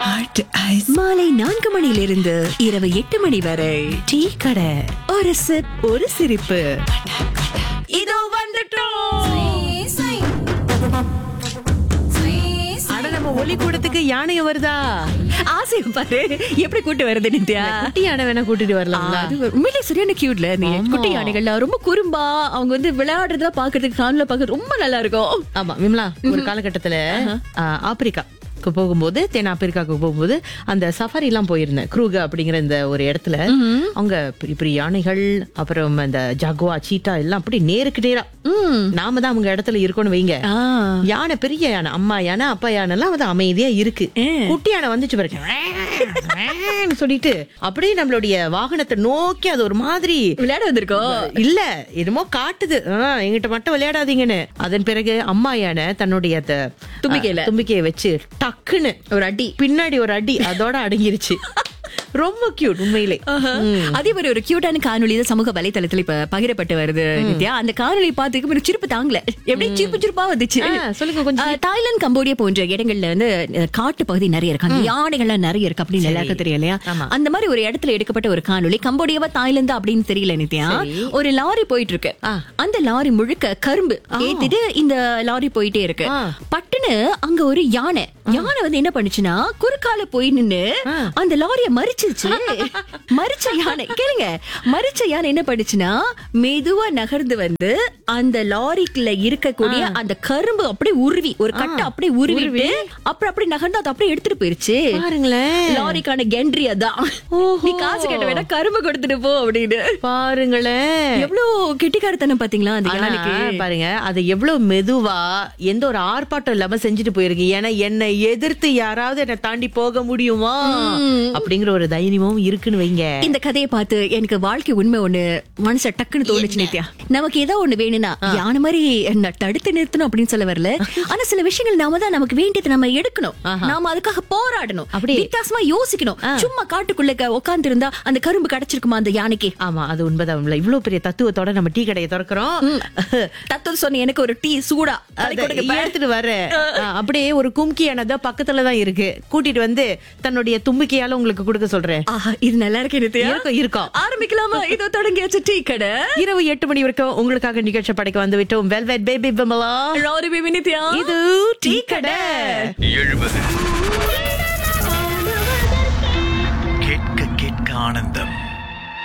Hot ice மாலை நான்கு மணியிலிருந்து இரவு எட்டு மணி வரை டீ கடை ஒரு சிப் ஒரு சிரிப்பு இதோ வந்துட்டோம் அட நம்ம ஒலி கூடத்துக்கு யானைய வருதா ஆசையை பாரு எப்படி கூட்டு வருது நித்யா குட்டி யானை வேணா கூட்டிட்டு வரலாம்ல அது உண்மையிலே சரியான கியூட்ல நீ ஆமா. குட்டி யானைகள்லாம் ரொம்ப குறும்பா அவங்க வந்து விளையாடுறதெல்லாம் பாக்குறதுக்கு காணல பாக்க ரொம்ப நல்லா இருக்கும் ஆமா விமலா ஒரு காலகட்டத்துல ஆ, ஆப்பிரிக்கா க்கு போகும்போது தென் ஆப்பிரிக்காவுக்கு போகும்போது அந்த சஃபாரி எல்லாம் போயிருந்தேன் க்ரூக அப்படிங்கிற இந்த ஒரு இடத்துல அவங்க பெரிய பெரிய யானைகள் அப்புறம் அந்த ஜகுவா சீட்டா எல்லாம் அப்படி நேருக்கு நேரா நாம தான் அவங்க இடத்துல இருக்கோம்னு வைங்க ஆ. யானை பெரிய யானை அம்மா யானை அப்பா யானை எல்லாம் வந்து அமைதியா இருக்கு குட்டி யானை வந்துச்சு பாருங்க ன்னு சொல்லிட்டு அப்படியே நம்மளுடைய வாகனத்தை நோக்கி அது ஒரு மாதிரி விளையாட வந்திருக்கோம் இல்ல என்னமோ காட்டுது ஆ, எங்கிட்ட மட்டும் விளையாடாதீங்கன்னு அதன் பிறகு அம்மா யானை தன்னுடைய அந்த, தும்பிக்கையில. ஆ, தும்பிக்கையை வச்சு டக்குன்னு ஒரு அடி பின்னாடி ஒரு அடி அதோட அடங்கிருச்சு ரொம்ப கியூட் உண்மையிலே அதே மாதிரி ஒரு கியூட்டான காணொளி தான் சமூக வலைத்தளத்துல இப்ப பகிரப்பட்டு வருது நித்யா அந்த காணொளி பார்த்துக்கு ஒரு சிரிப்பு தாங்கல எப்படி சிரிப்பு சிரிப்பா வந்துச்சு ஆ, சொல்லுங்க கொஞ்சம். ஆ, தாய்லாந்து கம்போடியா போன்ற இடங்கள்ல வந்து அஹ், காட்டு பகுதி நிறைய இருக்கு அந்த யானைகள்லாம் நிறைய இருக்கு அப்படின்னு எல்லாருக்கும் தெரியும் இல்லையா ஆமா. அந்த மாதிரி ஒரு இடத்துல எடுக்கப்பட்ட ஒரு காணொளி கம்போடியாவா தாய்லாந்து அப்படின்னு தெரியல நித்யா சரி. ஒரு லாரி போயிட்டு இருக்கு ஆ. அந்த லாரி முழுக்க கரும்பு ஏத்திட்டு இந்த லாரி போயிட்டே இருக்கு ஆ. பட்டுன்னு அங்க ஒரு யானை யானை வந்து என்ன பண்ணுச்சுன்னா குறுக்கால போய் நின்னு அந்த லாரிய மறிச்சிருச்சு மறிச்ச யானை கேளுங்க மறிச்ச யானை என்ன பண்ணுச்சுன்னா மெதுவா நகர்ந்து வந்து அந்த லாரிக்குள்ள இருக்கக்கூடிய அந்த கரும்பு அப்படியே உருவி ஒரு கட்டை அப்படியே உருவிட்டு அப்புறம் அப்படியே நகர்ந்து அதை அப்படியே எடுத்துட்டு போயிருச்சு பாருங்களேன் லாரிக்கான கென்ட்ரி அதான் நீ காசு கேட்ட வேணா கரும்பு கொடுத்துட்டு போ அப்படின்னு பாருங்களேன் எவ்வளவு கெட்டிக்காரத்தனம் பாத்தீங்களா அந்த ஆனா, யானைக்கு பாருங்க அது எவ்வளவு மெதுவா எந்த ஒரு ஆர்ப்பாட்டம் இல்லாம செஞ்சுட்டு போயிருக்கு ஏன்னா என்னை எதிர்த்து யாராவது என்ன தாண்டி போக முடியுமா அப்படிங்கிற ஒரு தைரியமும் இருக்குன்னு வைங்க இந்த கதையை பார்த்து எனக்கு வாழ்க்கை உண்மை ஒண்ணு மனச டக்குன்னு தோணுச்சு நித்யா நமக்கு ஏதோ ஒண்ணு வேணும்னா யானை மாதிரி என்ன தடுத்து நிறுத்தணும் அப்படின்னு சொல்ல வரல ஆனா சில விஷயங்கள் நாம தான் நமக்கு வேண்டியது நம்ம எடுக்கணும் நாம அதுக்காக போராடணும் அப்படி. வித்தியாசமா யோசிக்கணும் சும்மா காட்டுக்குள்ள உட்கார்ந்து இருந்தா அந்த கரும்பு கிடைச்சிருக்குமா அந்த யானைக்கு ஆமா அது உண்மைதான் உண்மை. இவ்வளவு பெரிய தத்துவத்தோட நம்ம டீ கடையை திறக்கிறோம் தத்துவம் சொன்ன எனக்கு ஒரு டீ சூடா தலை அதை கொடுக்க பா. எடுத்துட்டு வரேன் ஆ, அப்படியே ஒரு கும்கி யானை பக்கத்துல தான் இருக்கு கூட்டிட்டு வந்து தன்னுடைய தும்பிக்கையால உங்களுக்கு கொடுக்க சொல்றேன் ஆஹா, இது நல்லா இருக்கு நித்யா இருக்கும் இருக்கும் ஆரம்பிக்கலாமா இதோ தொடங்கியாச்சு டீ கடை இரவு எட்டு மணி வரைக்கும் உங்களுக்காக நிகழ்ச்சி படைக்க வந்து விட்டோம் velvet baby Vimala rowdy baby Nithya இது டீ கடை எழுபது கேட்க கேட்க ஆனந்தம்